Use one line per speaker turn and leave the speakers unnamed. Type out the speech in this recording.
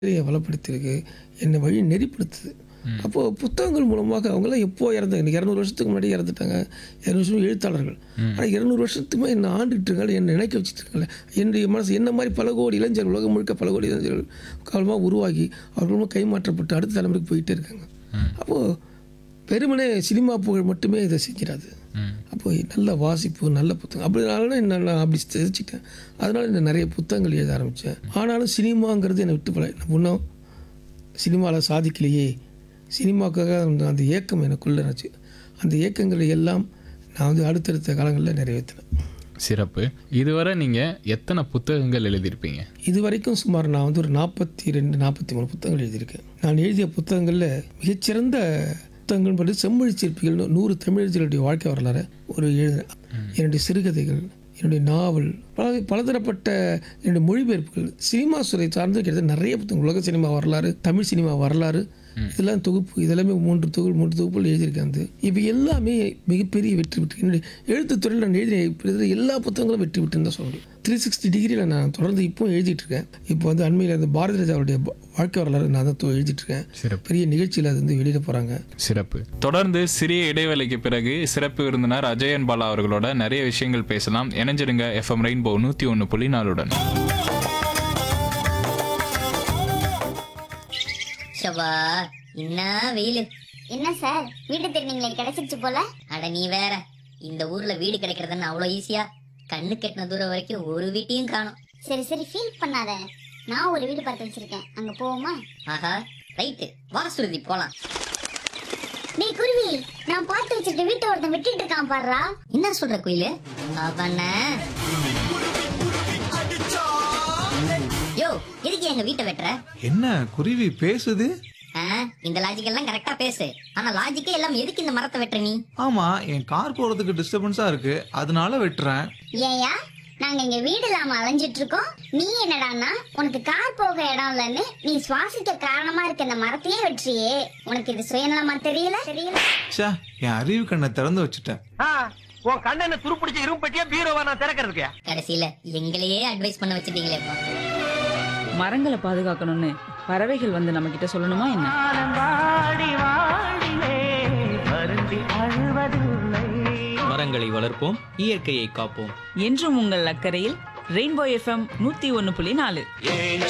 என்னை வளப்படுத்தியிருக்கு என்னை வழி நெறிப்படுத்துது அப்போது புத்தகங்கள் மூலமாக அவங்களாம் எப்போ இறந்தாங்க இரநூறு வருஷத்துக்கு முன்னாடி இறந்துட்டாங்க இரநூறு வருஷம் எழுத்தாளர்கள் ஆனால் இரநூறு வருஷத்துக்குமே என்னை ஆண்டுட்டு இருக்காங்க என்னை நினைக்க வச்சுட்டு இருக்காங்க என்னுடைய மனசு என்ன மாதிரி பல கோடி இளைஞர்கள் உலகம் முழுக்க பல கோடி இளைஞர்கள் காலமாக உருவாகி அவர்களும் கைமாற்றப்பட்டு அடுத்த தலைமுறைக்கு போயிட்டே இருக்காங்க அப்போது வெறுமனே சினிமா புகழ் மட்டுமே இதை செஞ்சிடாது அப்போ நல்ல வாசிப்பு நல்ல புத்தகம் அப்படினால என்ன நான் அப்படி தெரிஞ்சுட்டேன் அதனால நான் நிறைய புத்தகங்கள் எழுத ஆரம்பித்தேன் ஆனாலும் சினிமாங்கிறது என்னை விட்டு போல நான் இன்னும் சினிமாவில் சாதிக்கலையே சினிமாவுக்காக அந்த அந்த ஏக்கம் எனக்குள்ள இருந்துச்சு அந்த ஏக்கங்களை எல்லாம் நான் வந்து அடுத்தடுத்த காலங்களில் நிறைவேற்றினேன்
சிறப்பு இதுவரை நீங்கள் எத்தனை புத்தகங்கள் எழுதியிருப்பீங்க
இது வரைக்கும் சுமார் நான் வந்து ஒரு நாற்பத்தி ரெண்டு நாற்பத்தி மூணு புத்தகங்கள் எழுதியிருக்கேன் நான் எழுதிய புத்தகங்களில் மிகச்சிறந்த புத்தகங்கள் பற்றி செம்மொழி சிற்பிகள் நூறு தமிழர்களுடைய வாழ்க்கை வரலாறு ஒரு எழுதினேன் என்னுடைய சிறுகதைகள் என்னுடைய நாவல் பல பலதரப்பட்ட என்னுடைய மொழிபெயர்ப்புகள் சினிமா துறை சார்ந்து கிட்டத்தட்ட நிறைய புத்தகம் உலக சினிமா வரலாறு தமிழ் சினிமா வரலாறு இதெல்லாம் தொகுப்பு இதெல்லாமே மூன்று தொகுப்பு மூன்று தொகுப்புகள் எழுதியிருக்கேன் வந்து இப்போ எல்லாமே மிகப்பெரிய வெற்றி பெற்று என்னுடைய எழுத்துத்துறையில் நான் எழுதிய கிட்டத்தட்ட எல்லா புத்தகங்களும் வெற்றி பெற்றுன்னு தான் சொல்லணும் த்ரீ சிக்ஸ்டி டிகிரியில் நான் தொடர்ந்து இப்போ எழுதிட்டு இருக்கேன் இப்போ வந்து அண்மையில் அந்த பாரதி ராஜாவுடைய ப- வாழ்க்கை வரலாறு நான் தான் தொ- எழுதிட்டு இருக்கேன்
சிறப்பு
பெரிய நிகழ்ச்சியில் அது வந்து வெளியிட போகிறாங்க
சிறப்பு தொடர்ந்து சிறிய இடைவேளைக்கு பிறகு சிறப்பு விருந்தினர் அஜயன் பாலா அவர்களோட நிறைய விஷயங்கள் பேசலாம் இணைஞ்சிருங்க எஃப்எம் ரெயின்போ நூற்றி ஒன்று புள்ளி நாலுடன்
ஷபா என்ன வெயில்
என்ன சார் வீட்டு திருநீங்களே கிடைச்சிருச்சு போல
அட நீ வேற இந்த ஊர்ல வீடு கிடைக்கிறதுன்னு அவ்வளோ ஈஸியா கண்ணு கெட்டின தூரம் வரைக்கும் ஒரு வீட்டையும் காணும்
சரி சரி ஃபீல் பண்ணாத நான் ஒரு வீடு பார்த்து வச்சிருக்கேன் அங்க போவோமா
ஆஹா ரைட்டு வா சுருதி போலாம்
டேய் குருவி நான் பார்த்து வச்சிருக்க வீட்டை ஒருத்தன் விட்டுட்டு இருக்கான் பாருடா
என்ன சொல்ற குயிலு அவன யோ எதுக்கு எங்க வீட்டை வெட்டுற
என்ன குருவி பேசுது
ஆ, இந்த லாஜிக் எல்லாம் கரெக்டா பேசு ஆனா லாஜிக்கே எல்லாம் எதுக்கு இந்த மரத்தை வெட்டுற நீ
ஆமா என் கார் போறதுக்கு டிஸ்டர்பன்ஸா இருக்கு அதனால வெட்டுறேன்
ஏயா நாங்க இங்க வீடு இல்லாம அலைஞ்சிட்டு இருக்கோம் நீ என்னடான்னா உனக்கு கார் போக இடம் இல்லைன்னு நீ சுவாசிக்க காரணமா இருக்க இந்த மரத்தையே வெற்றியே உனக்கு இது சுயநலமா தெரியல தெரியல
ச்சே என் அறிவு கண்ணை திறந்து வச்சுட்டேன்
ஆ, உன் கண்ணனை துருப்பிடிச்ச இரும்பு பெட்டியா பீரோவா நான் திறக்கிறதுக்கு
கடைசியில எங்களையே அட்வைஸ் பண்ண வச்சிட்டீங்களேப்பா
மரங்களை பாதுகாக்கணும்னு பறவைகள் வந்து நம்ம கிட்ட சொல்லணுமா என்ன
வாடி வாடிலே வருந்தி அழுவதில்லை
மரங்களை வளர்ப்போம் இயற்கையை காப்போம்
என்றும் உங்கள் அக்கறையில் ரெயின்போ எஃப்எம் நூத்தி ஒன்னு புள்ளி நாலு
ஏன்